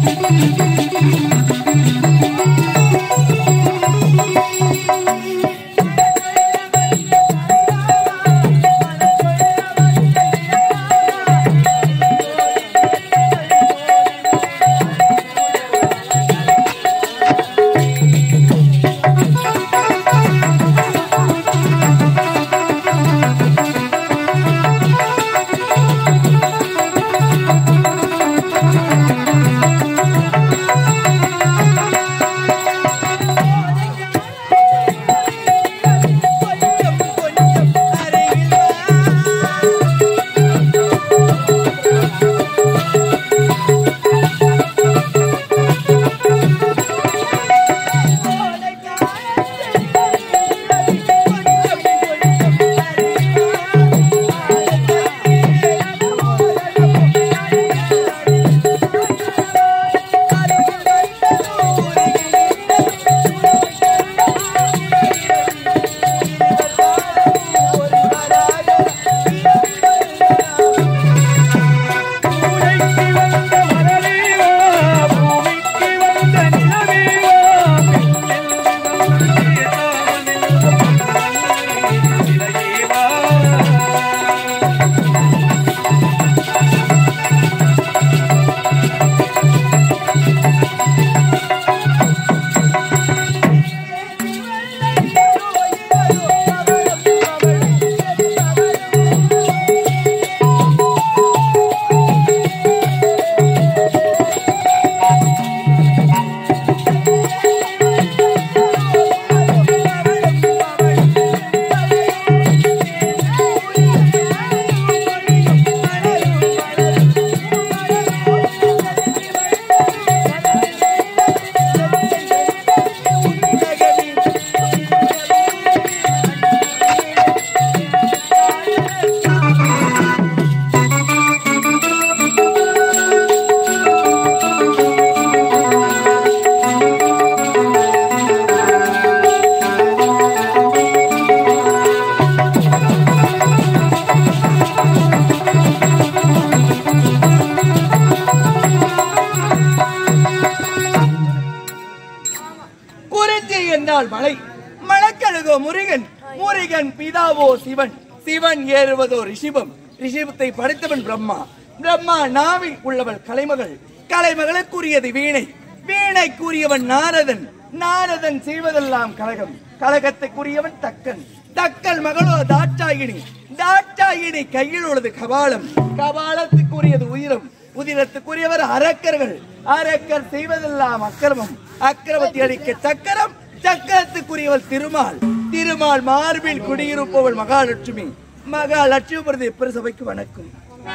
குறிஞ்சி என்றால் மலை மலக்கழுகோ முருகன் முருகன் பிதாவோ சிவன் சிவன் ஏறுவதோ ரிஷிபம் ரிஷிபத்தை படைத்தவன் பிரம்மா பிரம்மா நாவில் உள்ளவள் கலைமகள் கலைமகளுக்குரியது வீணை வீணைக்குரியவன் நாரதன் நாரதன் செய்வதெல்லாம் கலகம் கலகத்துக்குரியவன் தக்கன் தக்கல் மகளோ தாட்சாயினி தாட்சாயினி கையில் உள்ளது கபாலம் கபாலத்துக்குரியது உயிரம் உதிரத்துக்குரியவர் அரக்கர்கள் அரக்கர் செய்வதெல்லாம் அக்கிரமம் அக்கிரமத்தை அடிக்க சக்கரம் சக்கரத்துக்குரியவள் திருமால் திருமால் மார்பில் குடியிருப்பவள் மகாலட்சுமி மகாலட்சுமி பிரதி சபைக்கு வணக்கம்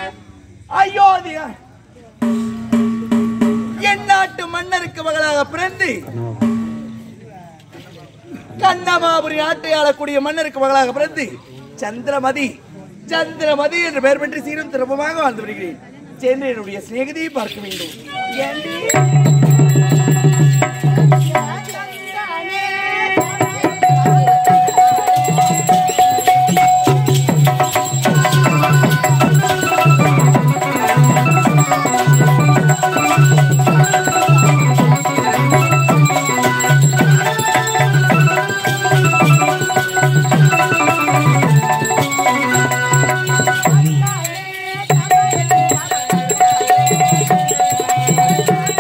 அயோத்தியா என் நாட்டு மன்னருக்கு மகளாக பிறந்து கண்ணமாபுரி நாட்டை ஆளக்கூடிய மன்னருக்கு மகளாக பிறந்து சந்திரமதி சந்திரமதி என்று பெயர் பெற்று சீரும் திருப்பமாக வாழ்ந்து வருகிறேன் சென்று என்னுடைய சிநேகிதியை பார்க்க வேண்டும் ஏண்டி? Thank you.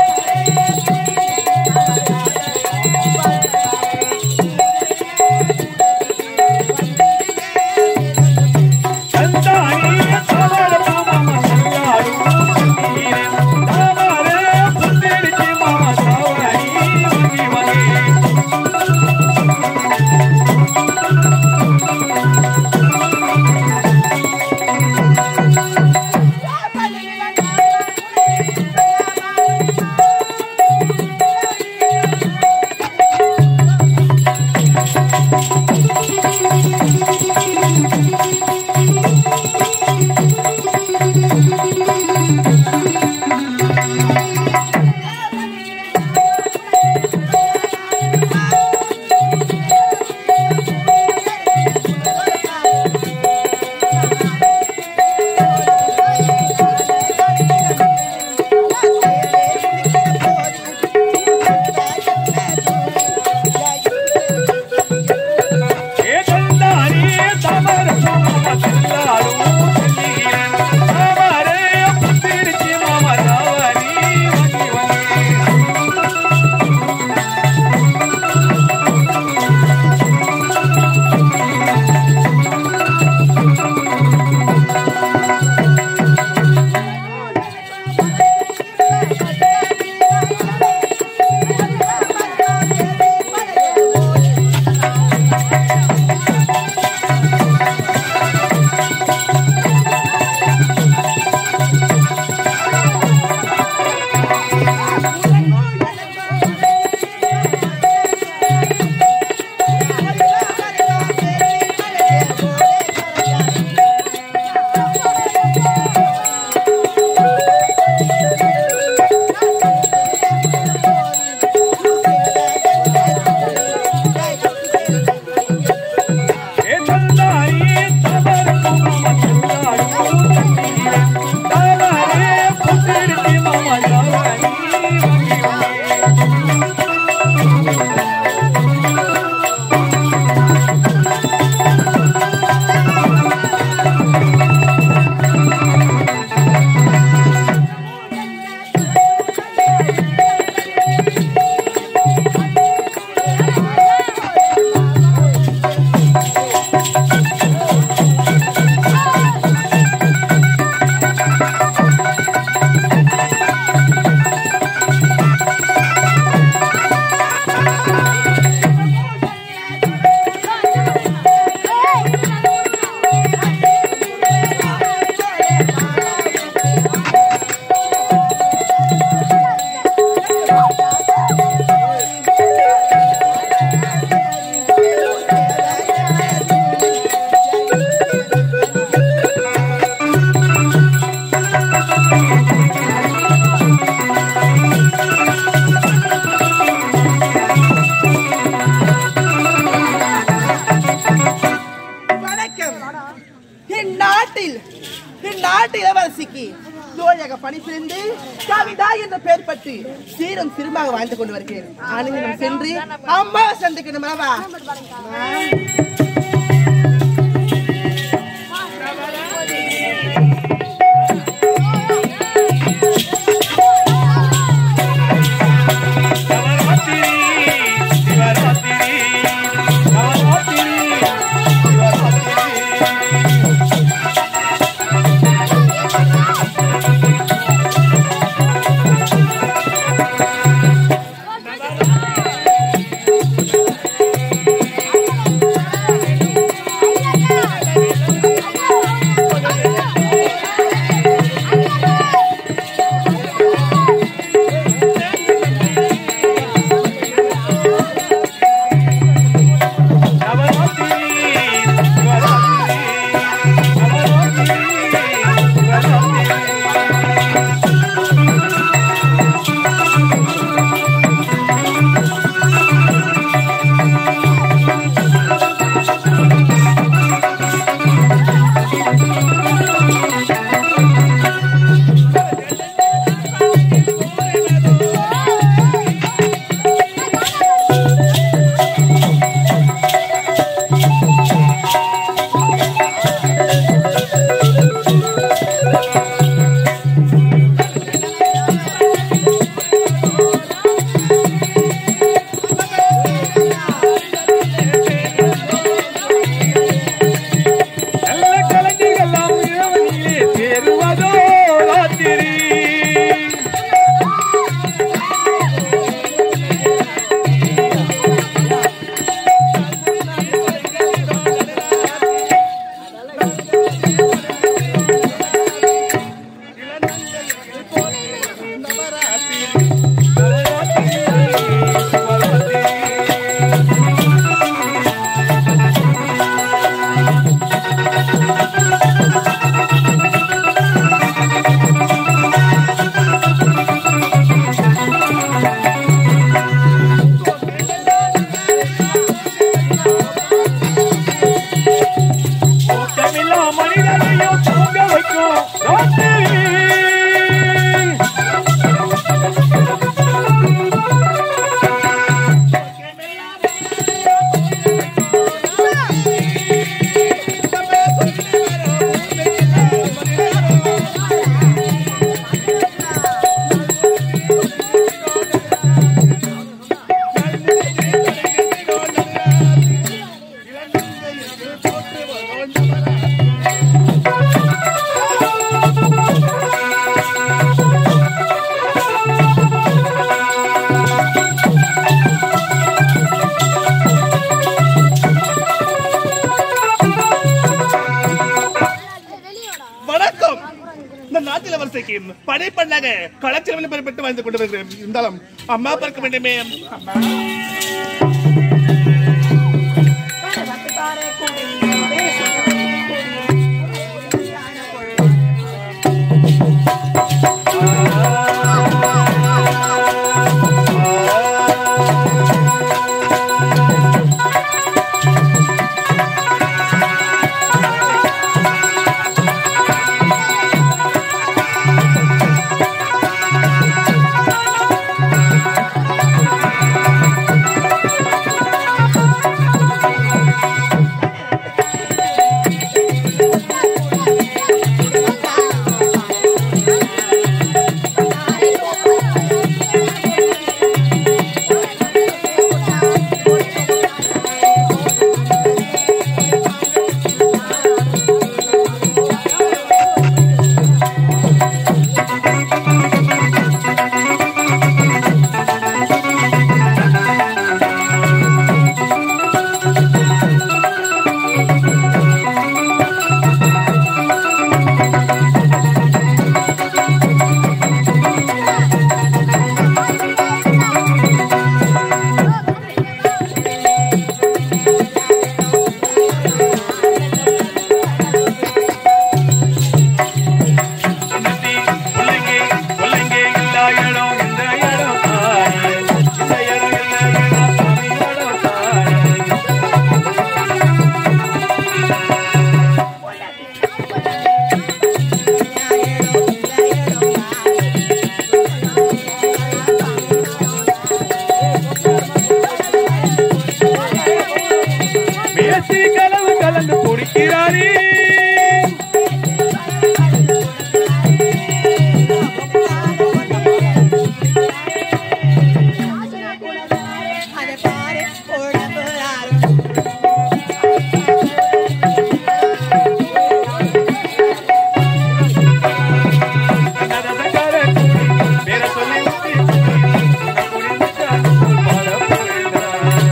வணக்கம் இந்நாட்டில் இந்நாட்டு இளவரசிக்கு தோழக பணி புரிந்து கவிதா என்ற பெயர் பற்றி சீரும் சிறுமாக வாழ்ந்து கொண்டு வருகிறேன் ஆனந்தம் சென்று அம்மா சந்திக்கணும் அல்லவா மனிதனையும் தூங்க வைக்கும் ராத்திரி வணக்கம் இந்த நாட்டில வரிசைக்கு படைப்பண்ணாக கலாச்சாரம் பெறப்பட்டு வாழ்ந்து கொண்டு வருகிறேன் இருந்தாலும் அம்மா பார்க்க வேண்டுமே அம்மா ஆ துடிக்கிறாரே அதை பாரு போட போறாரு கனதகர கூடி பேர சொல்லி ஊத்தி குடிச்சா பாட போறேன்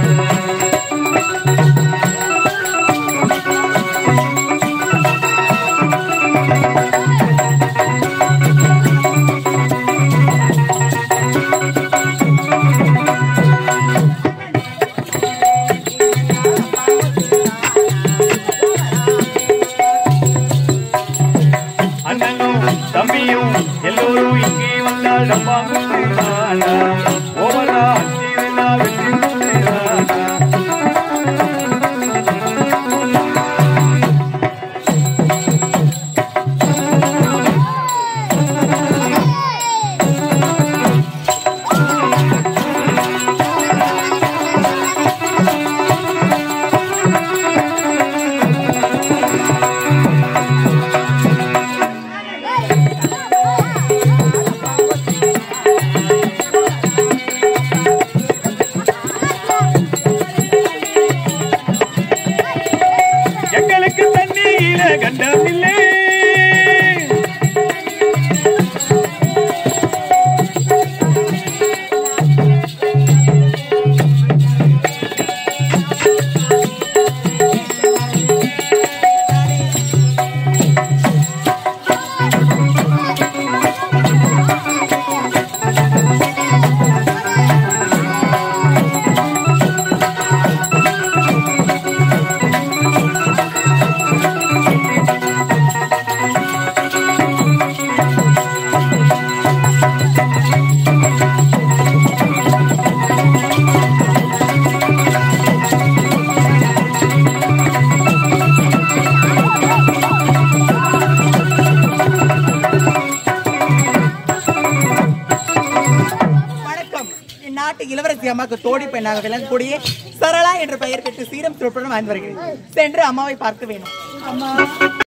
அண்ணனும் தம்பியும் எல்லோரும் இங்கே வந்தால் நம்ம முத்துதானா ஓவரா அஞ்சி வேணா வெற்றி முத்துதானா எங்களுக்கு தண்ணியில கண்டம் இல்லை வணக்கம் இந்நாட்டு இளவரசி அம்மாவுக்கு தோடி பெண்ணாக விளங்கக்கூடிய சரளா என்ற பெயர் பெற்று சீரம் சிறப்புடன் வாழ்ந்து வருகிறேன் சென்று அம்மாவை பார்க்க வேணும் அம்மா